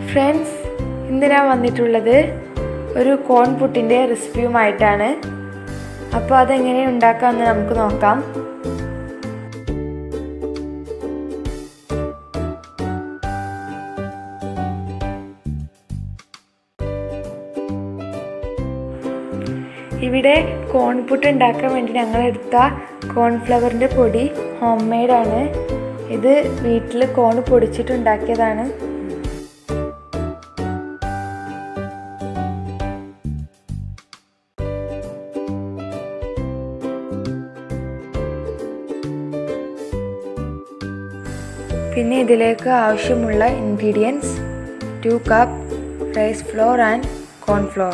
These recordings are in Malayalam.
ഫ്രണ്ട്സ് ഇന്ന് ഞാൻ വന്നിട്ടുള്ളത് ഒരു കോൺ പുട്ടിൻ്റെ റെസിപ്പിയുമായിട്ടാണ് അപ്പോൾ അതെങ്ങനെ ഉണ്ടാക്കാമെന്ന് നമുക്ക് നോക്കാം ഇവിടെ കോൺപുട്ട് ഉണ്ടാക്കാൻ വേണ്ടി ഞങ്ങൾ എടുത്ത കോൺഫ്ലവറിൻ്റെ പൊടി ഹോം മെയ്ഡാണ് ഇത് വീട്ടിൽ കോൺ പൊടിച്ചിട്ടുണ്ടാക്കിയതാണ് പിന്നെ ഇതിലേക്ക് ആവശ്യമുള്ള ingredients two cup rice flour and cornflour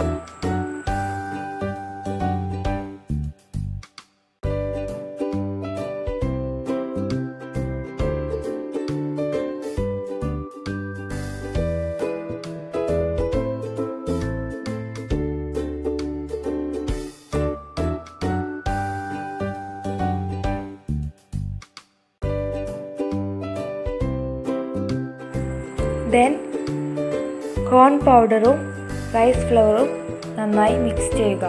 then corn പൗഡറും റൈസ് ഫ്ലവറും നന്നായി മിക്സ് ചെയ്യുക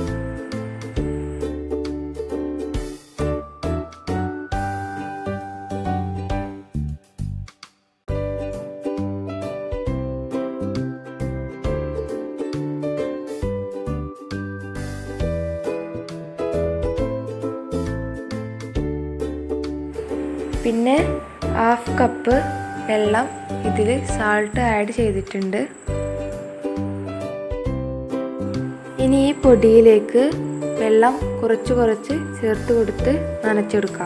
പിന്നെ ഹാഫ് കപ്പ് വെള്ളം ഇതിൽ സാൾട്ട് ആഡ് ചെയ്തിട്ടുണ്ട് ഇനി ഈ പൊടിയിലേക്ക് വെള്ളം കുറച്ച് കുറച്ച് ചേർത്ത് കൊടുത്ത് നനച്ചെടുക്കാം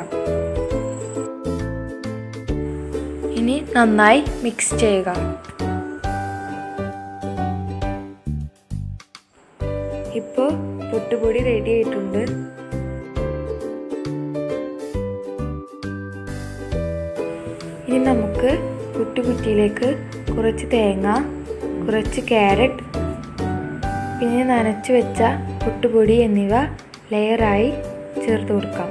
ഇനി നന്നായി മിക്സ് ചെയ്യുക ഇപ്പോൾ പൊട്ടുപൊടി റെഡി ആയിട്ടുണ്ട് ഇനി നമുക്ക് പുട്ടുകുറ്റിയിലേക്ക് കുറച്ച് തേങ്ങ കുറച്ച് ക്യാരറ്റ് പിന്നെ നനച്ച് വെച്ച പുട്ടുപൊടി എന്നിവ ലെയറായി ചേർത്ത് കൊടുക്കാം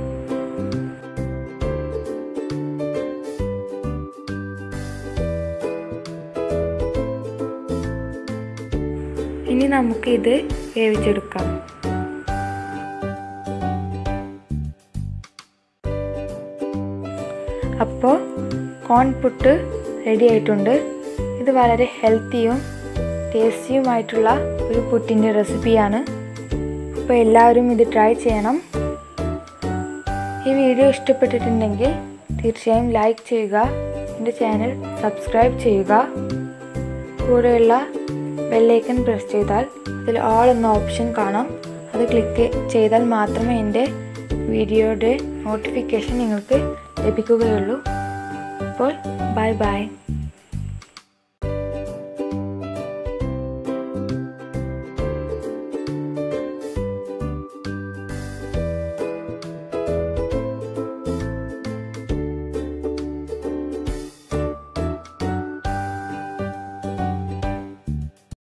ഇനി നമുക്ക് ഇത് വേവിച്ചെടുക്കാം അപ്പോൾ കോൺ പുട്ട് റെഡി ആയിട്ടുണ്ട് ഇത് വളരെ ഹെൽത്തിയും ടേസ്റ്റിയുമായിട്ടുള്ള ഒരു പുട്ടിൻ്റെ റെസിപ്പിയാണ് അപ്പോൾ എല്ലാവരും ഇത് ട്രൈ ചെയ്യണം ഈ വീഡിയോ ഇഷ്ടപ്പെട്ടിട്ടുണ്ടെങ്കിൽ തീർച്ചയായും ലൈക്ക് ചെയ്യുക എൻ്റെ ചാനൽ സബ്സ്ക്രൈബ് ചെയ്യുക കൂടെയുള്ള ബെല്ലൈക്കൺ പ്രസ് ചെയ്താൽ അതിൽ ഓൾ എന്ന ഓപ്ഷൻ കാണാം അത് ക്ലിക്ക് ചെയ്താൽ മാത്രമേ എൻ്റെ വീഡിയോയുടെ നോട്ടിഫിക്കേഷൻ നിങ്ങൾക്ക് ലഭിക്കുകയുള്ളൂ അപ്പോൾ ബൈ ബൈ